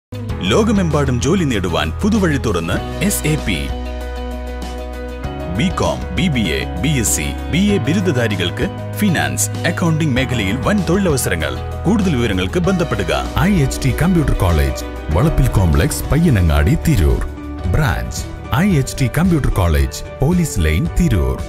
ലോകമെമ്പാടും ജോലി നേടുവാൻ പുതുവഴി തുറന്ന് S A P B com B B A B S C B A ബിരുദധാരികൾക്ക് ഫിനാൻസ് അക്കൗണ്ടിംഗ് മേഖലയിൽ വൻ തൊഴിലവസരങ്ങൾ കൂടുതൽ വിവരങ്ങൾക്ക് ബന്ധപ്പെടുക I H T computer college Valappil complex Payyanangadi Tirur branch I H T computer college police line Tirur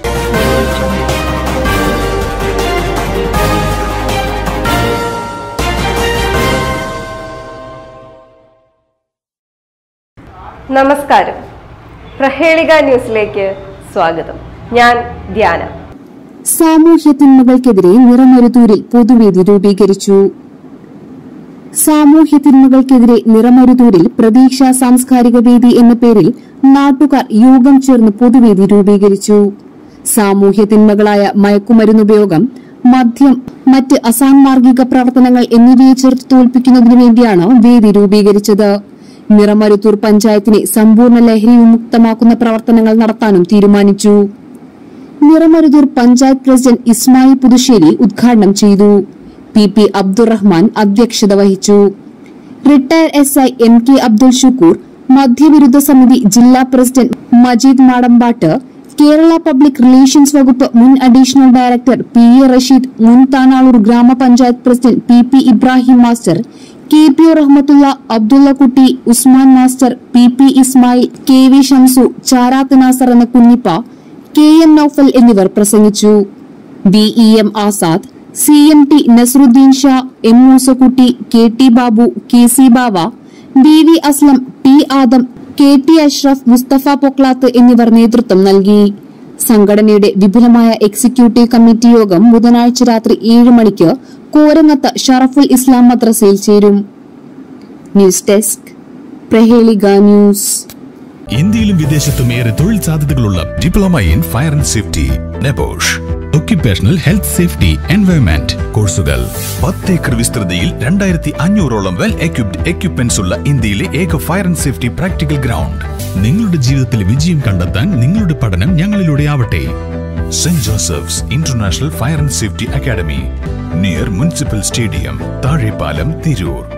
നമസ്കാരം പ്രഹേളിക ന്യൂസിലേക്ക് സ്വാഗതം ഞാൻ ധ്യാന സാമൂഹ്യ തിന്മകൾക്കെതിരെ നിറമരുതൂരിൽ പൊതുവേദി രൂപീകരിച്ചു സാമൂഹ്യ തിന്മകൾക്കെതിരെ നിറമരുതൂരിൽ പ്രതീക്ഷ സാംസ്കാരിക വേദി എന്ന പേരിൽ നാട്ടുകാർ യോഗം ചേർന്ന് പൊതുവേദി രൂപീകരിച്ചു സാമൂഹ്യ തിന്മകളായ മയക്കുമരുന്നുപയോഗം മദ്യം മറ്റ് അസാൻമാർഗിക പ്രവർത്തനങ്ങൾ എന്നിവയെ ചെറുത്ത് തോൽപ്പിക്കുന്നതിനു വേണ്ടിയാണ് വേദി രൂപീകരിച്ചത് നിറമരുത്തൂർ പഞ്ചായത്തിനെ സമ്പൂർണ്ണ ലഹരി വിമുക്തമാക്കുന്ന പ്രവർത്തനങ്ങൾ നടത്താനും തീരുമാനിച്ചു നിറമരുതൂർ പഞ്ചായത്ത് പ്രസിഡന്റ് ഇസ്മായിൽ പുതുശ്ശേരി ഉദ്ഘാടനം ചെയ്തു പി പി അബ്ദുറഹ്മാൻ അധ്യക്ഷത വഹിച്ചു retire S I M K Abdul Shukkur മദ്യവിരുദ്ധ സമിതി ജില്ലാ president Majeed Madampattu Kerala public relations വകുപ്പ് മുൻ additional director P A Rasheed മുൻ താനാളൂർ ഗ്രാമപഞ്ചായത്ത് president P P Ibrahim master K P O Rahmathulla Abdulla Kutty Usman master P P Ismail K V Shamsu Charath Nasar എന്ന കുഞ്ഞിപ്പ കെ എം നൌഫൽ എന്നിവർ പ്രസംഗിച്ചു B E M Azad C M T Nasaruddin Shah M Moosakutty K T Babu K C Bava B V Aslam T Adam K T Ashraf Musthafa Poklath എന്നിവർ നേതൃത്വം നൽകി സംഘടനയുടെ വിപുലമായ എക്സിക്യൂട്ടീവ് കമ്മിറ്റി യോഗം ബുധനാഴ്ച രാത്രി ഏഴ് മണിക്ക് കോരങ്ങത്ത് ഷറഫുൽ ഇസ്ലാം മദ്രസയിൽ ചേരും ന്യൂസ് ഡെസ്ക് പ്രഹേളിക ന്യൂസ് ഇന്ത്യയിലും വിദേശത്തും ഏറെ തൊഴിൽ സാധ്യതകളുള്ള diploma in fire and safety NEBOSH occupational health safety environment കോഴ്സുകൾ പത്ത് ഏക്കർ വിസ്തൃതിയിൽ രണ്ടായിരത്തി അഞ്ഞൂറോളം വെൽ എക്യുപ്ഡ് എക്യുപ്മെന്റ്സ് ഉള്ള ഇന്ത്യയിലെ ഏക fire and safety practical ground നിങ്ങളുടെ ജീവിതത്തിൽ വിജയം കണ്ടെത്താൻ നിങ്ങളുടെ പഠനം ഞങ്ങളിലൂടെ ആവട്ടെ saint Joseph's international fire and safety academy near municipal stadium Thazhepalam Tirur